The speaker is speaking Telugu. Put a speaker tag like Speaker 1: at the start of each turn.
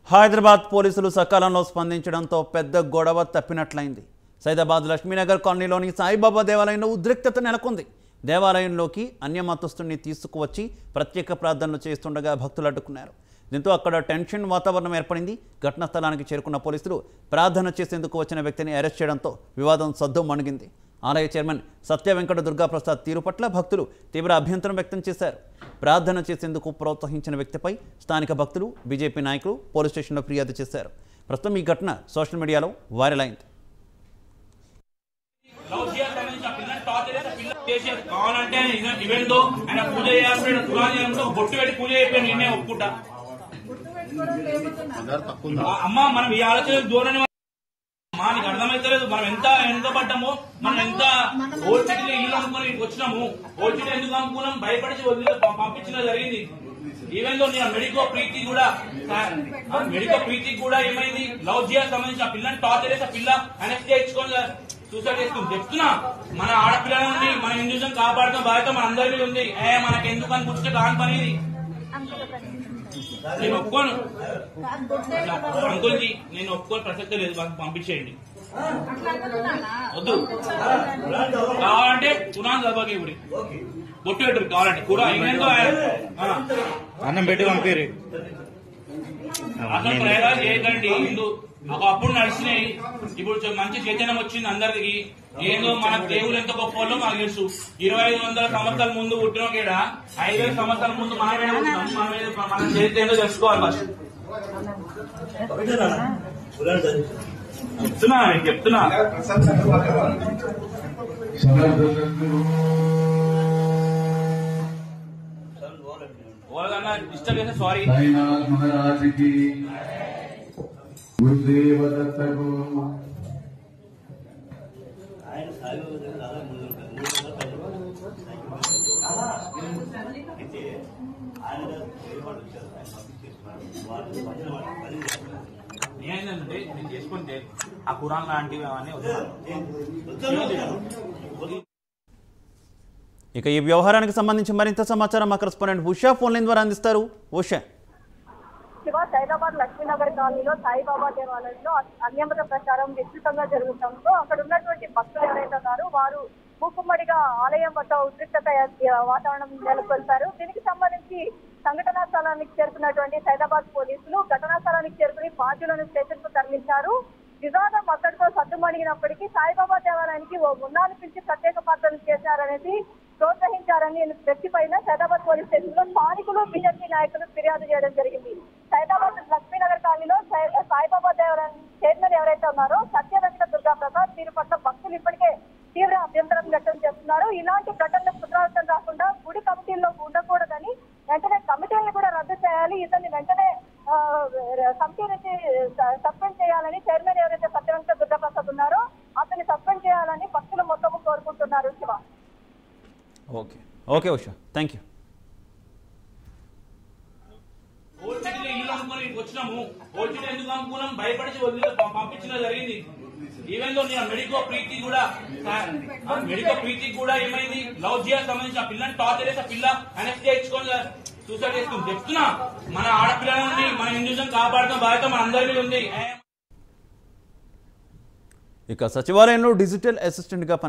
Speaker 1: హైదరాబాద్ పోలీసులు సకాలంలో స్పందించడంతో పెద్ద గొడవ తప్పినట్లయింది సైదాబాద్ లక్ష్మీనగర్ కాలనీలోని సాయిబాబా దేవాలయంలో ఉద్రిక్తత నెలకొంది దేవాలయంలోకి అన్యమతస్తుని తీసుకువచ్చి ప్రత్యేక ప్రార్థనలు చేస్తుండగా భక్తులు అడ్డుకున్నారు దీంతో అక్కడ టెన్షన్ వాతావరణం ఏర్పడింది ఘటనా స్థలానికి చేరుకున్న పోలీసులు ప్రార్థన చేసేందుకు వచ్చిన వ్యక్తిని అరెస్ట్ చేయడంతో వివాదం సద్దు మణిగింది ఆలయ చైర్మన్ సత్య వెంకట దుర్గాప్రసాద్ తీరు పట్ల భక్తులు తీవ్ర అభ్యంతరం వ్యక్తం చేశారు ప్రార్థన చేసేందుకు ప్రోత్సహించిన వ్యక్తిపై స్థానిక భక్తులు బీజేపీ నాయకులు పోలీస్ స్టేషన్లో ఫిర్యాదు చేశారు ప్రస్తుతం ఈ ఘటన సోషల్ మీడియాలో వైరల్ అయింది
Speaker 2: లవ్ చేయాలి సంబంధించి ఆ పిల్లని టార్చర్ చేసి ఆ పిల్ల చేసేది కావాలంటే ఈవెంట్ ఆయన పూజ చేయాల్సిన కులాన్ని చేయాలంటే ఒక బొట్టు పెట్టి పూజ అయిపోయాను నేనే ఒప్పుకుంటా ఆ అమ్మ మనం ఈ ఆలోచన దూరం మా నీకు అర్థమైతలేదు మనం ఎంత ఎంత పడ్డామో మనం ఎంత ఓల్డ్ సిటీలో ఇల్లు అనుకుని ఇక్కడికి వచ్చినాము ఓల్డ్ సిటీ ఎందుకు అనుకున్నాం భయపడిచి వదిలి పంపించడం జరిగింది ఈవెన్ దో నేను మెడికో ప్రీతి కూడా ఆ మెడికో ప్రీతికి కూడా ఏమైంది లవ్ చేయాలి సంబంధించి ఆ పిల్లని టార్చర్ చేసి ఆ పిల్ల అనెక్ట్ చేయించుకొని సూసైడ్ చేసుకుంది చెప్తున్నా మన ఆడపిల్లలని మన హిందూజం కాపాడుతున్న బాధ్యత మన అందరి మీద ఉంది ఏ మనకి ఎందుకు అని కూర్చుంటే కాని పని ఇది నేను ఒప్పుకోను అంకుల్జీ నేను ఒప్పుకోని ప్రసక్తే లేదు మాకు పంపించేయండి వద్దు కావాలంటే కురాన్ చదవకి ఇప్పుడు బొట్టు పెట్టరు కావాలంటే కూడా ఏంటో
Speaker 3: అన్నం పెట్టి పంపిరి
Speaker 2: అసలు ప్రయోగాలు చేయకండి హిందూ ఒక అప్పుడు నడిచినాయి ఇప్పుడు చ- మంచి చైతన్యం వచ్చింది అందరికి ఏదో మన దేవుడు ఎంత గొప్ప వాళ్ళో మాకు తెలుసు ఇరవై ఐదు వందల సంవత్సరాల ముందు పుట్టిన ఇక్కడ ఐదు వేల సంవత్సరాల ముందు మనమే పుట్టినాం మనం ఏదో మనం చరిత్ర ఏందో తెలుసుకోవాలి ఫస్ట్ చెప్తున్నా నేను చెప్తున్నా వాళ్ళకన్నా డిస్టర్బ్ చేస్తే సారీ
Speaker 4: साईनाथ महाराज की गुरुदेव दत्त को
Speaker 2: ఏంటంటే నేను చేసుకుంటే ఆ కురాన్ లాంటివి అవన్నీ వద్దు
Speaker 1: ఇక ఈ వ్యవహారానికి సంబంధించి మరింత సమాచారం మా కరెస్పాండెంట్ ఉషా ఫోన్ లైన్ ద్వారా అందిస్తారు ఉషా
Speaker 5: శివ సైదాబాద్ లక్ష్మీనగర్ కాలనీలో సాయిబాబా దేవాలయంలో అన్యమత ప్రచారం విస్తృతంగా జరుగుతుందో అక్కడ ఉన్నటువంటి భక్తులు ఎవరైతే ఉన్నారో వారు మూకుమ్మడిగా ఆలయం వద్ద ఉద్రిక్తత ఆ, వాతావరణం నెలకొల్పారు దీనికి సంబంధించి సంఘటనా స్థలానికి చేరుకున్నటువంటి సైదాబాద్ పోలీసులు ఘటనా స్థలానికి చేరుకుని బాధ్యులను స్టేషన్ కు తరలించారు వివాదం అక్కడితో సద్దుమణిగినప్పటికీ సాయిబాబా దేవాలయానికి ఓ మున్నాను పిలిచి ప్రత్యేక ప్రార్థనలు చేశారనేది ప్రోత్సహించారని వ్యక్తి పైన సైదాబాద్ పోలీస్ స్టేషన్ లో స్థానికులు బీజేపీ నాయకులు ఫిర్యాదు చేయడం జరిగింది సైదాబాద్ లక్ష్మీనగర్ కాలనీలో సై- సాయిబాబా దేవాలయం చైర్మన్ ఎవరైతే ఉన్నారో సత్య వెంకట దుర్గా ప్రసాద్ దీని పట్ల భక్తులు ఇప్పటికే తీవ్ర అభ్యంతరం వ్యక్తం చేస్తున్నారు ఇలాంటి ఘటనలు పునరావృతం కాకుండా గుడి కమిటీల్లో ఉండకూడదని వెంటనే కమిటీలను కూడా రద్దు చేయాలి ఇతన్ని వెంటనే ఆ, కమిటీ నుంచి సస్పెండ్ చేయాలని చైర్మన్ ఎవరైతే సత్య వెంకట దుర్గా ప్రసాద్ ఉన్నారో అతన్ని సస్పెండ్ చేయాలని భక్తులు మొత్తం కోరుకుంటున్నారు Shiva
Speaker 1: okay okay Usha thank you
Speaker 2: old సిటీలో ఇల్లు అనుకుని ఇక్కడికి వచ్చినాము ఓల్డ్ సిటీ ఎందుకు అనుకున్నాం భయపడిచి వదిలి పంపించడం జరిగింది ఈవెన్ దో నేను మెడికో ప్రీతి కూడా ఆ మెడికో ప్రీతికి కూడా ఏమైంది లవ్ చేయాలి సంబంధించి ఆ పిల్లని టార్చర్ చేసి ఆ పిల్ల అనెక్ట్ చేయించుకొని సూసైడ్ చేసుకుంది చెప్తున్నా మన ఆడపిల్లలని మన హిందూజం కాపాడుతున్న బాధ్యత మన అందరి మీద ఉంది ఏ
Speaker 1: ఇక సచివాలయంలో డిజిటల్ అసిస్టెంట్గా పని